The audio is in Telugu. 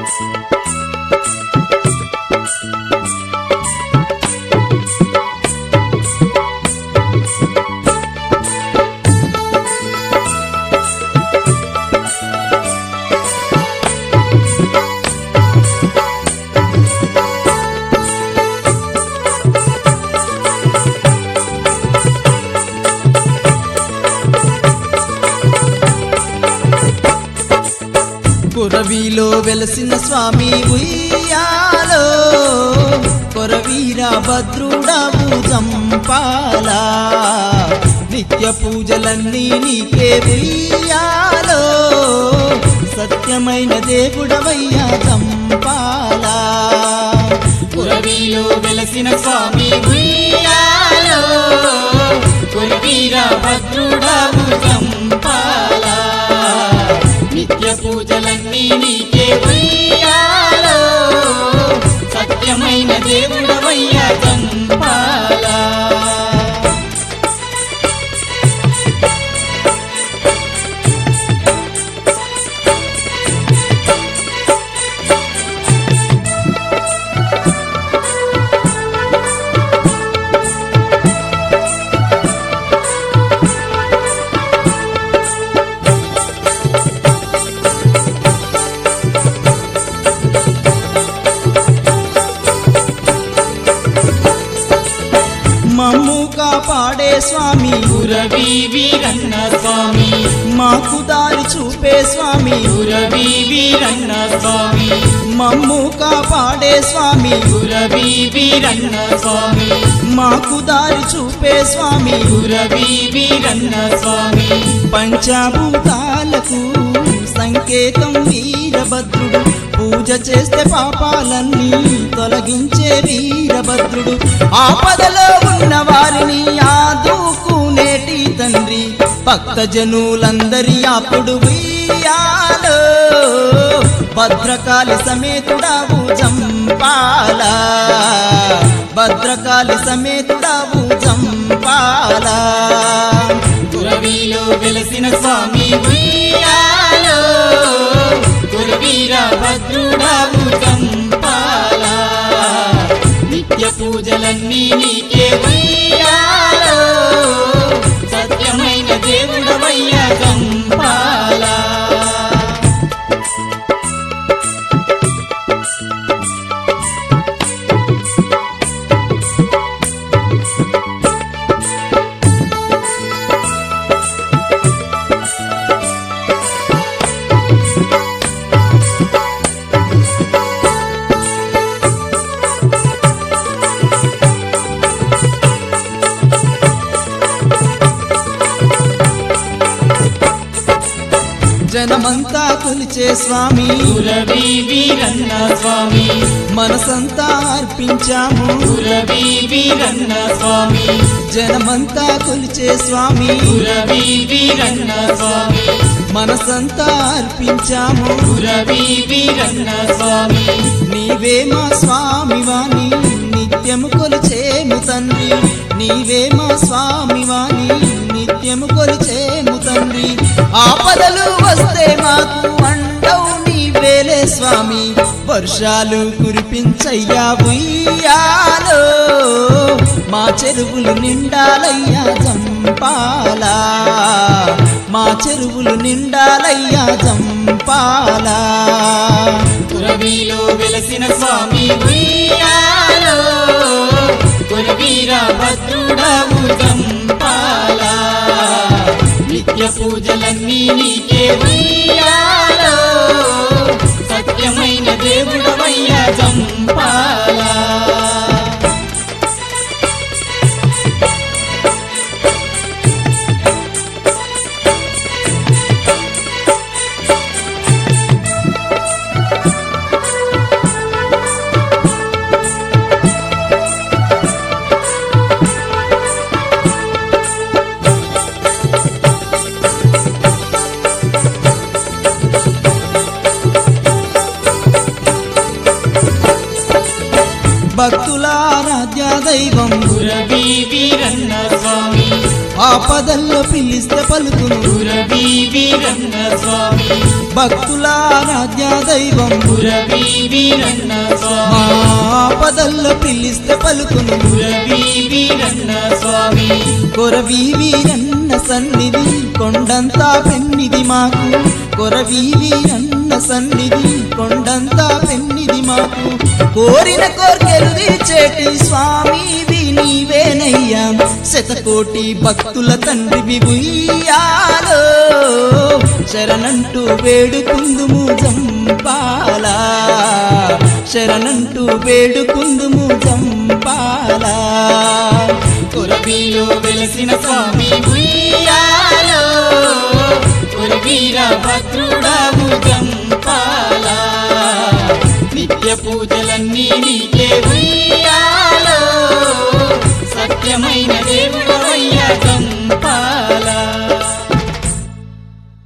కొరవిలో వెలసిన స్వామి ఉయ్యాలో కొరవీర భద్రుడవు జంపాలా నిత్య పూజలన్నీ నీకే ఉయ్యాలో సత్యమైన దేవుడవయ్యా జంపాలా పురవిలో వెలసిన స్వామి ఉయ్యాలో కులవీర భద్రుడవు చంపాల నిత్య పూజలన్నీ నీకే ఉయ్యాలో సత్యమైన దేవుడవయ్య చంపాల మమ్ము కాపాడే స్వామి పురవి వీరన్న స్వామి మాకు దారి చూపే స్వామి పురవి వీరన్న స్వామి మమ్ము కాపాడే స్వామి పురవి వీరన్న స్వామి మాకు దారి చూపే స్వామి పురవి వీరన్న స్వామి పంచభూతాలకు సంకేతం వీరభద్రుడు పూజ చేస్తే పాపాలన్నీ తొలగించే వీరభద్రుడు ఆపదలో ఉన్న వారిని ఆదుకునేటి తండ్రి భక్త జనులందరి అప్పుడు వీయాలో భద్రకాళి సమేతుడావు జంపాల భద్రకాళి సమేతుడావు జంపాల పురవిలో వెలసిన స్వామి ఉయ్యాలో కురవీర భద్రుడావు చంపాల నిత్య పూజలన్నీ నీకే ఉయ్యాలో సత్యమైన దేవుడవయ్య చంపాల జనమంతా కొలిచే స్వామి పురవి వీరన్న స్వామి మనసంతా అర్పించాము పురవి వీరన్న స్వామి జనమంతా కొలిచే స్వామి పురవి వీరన్న స్వామి మనసంతా అర్పించాము పురవి వీరన్న స్వామి నీవే మా స్వామి వాణి నిత్యము కొలిచేము తండ్రి నీవే మా స్వామి వాణి నిత్యము కొలిచేము తండ్రి ఆపదలు వస్తే మాకు అండవు నీవేలే స్వామి వర్షాలు కురిపించయ్యా ఉయ్యాలో మా చెరువులు నిండాలయ్యా జంపాలా మా చెరువులు నిండాలయ్యా జంపాలా పురవిలో వెలసిన స్వామి ఉయ్యాలో కురవీర భద్రుడవు చంపాల నిత్య పూజలన్నీ నీకే ఉయ్యాలో సత్యమైన దేవుడవయ్య చంపాల భక్తుల ఆరాధ్య దైవం గురవి వీరన్న స్వామి ఆపదల్లో పిలిస్తే పలుకును గురవి వీరన్న స్వామి భక్తుల ఆరాధ్య దైవం గురవి వీరన్న మా స్వామి ఆపదల్లో పిలిస్తే పలుకును గురవి వీరన్న స్వామి కొరవి వీరన్న సన్నిధి కొండంతా పెన్నిది మాకు కొరవి వీరన్న సన్నిధి కొండంతా పెన్నిది మాకు కోరిన కోర్కెలు తీర్చేటి స్వామివి నీవేనయ్యా శతకోటి భక్తుల తండ్రివి ఉయ్యాలో శరణంటూ వేడుకుందుము జంపాలా శరణంటూ వేడుకుందుము జంపాలా కురబీలో వెలసిన స్వామి ఉయ్యాలో కురవీర భద్రుడవు జంపాల నిత్య పూజలన్నీ నీకే ఉయ్యాలో సత్యమైన దేవుడవయ్య జంపాల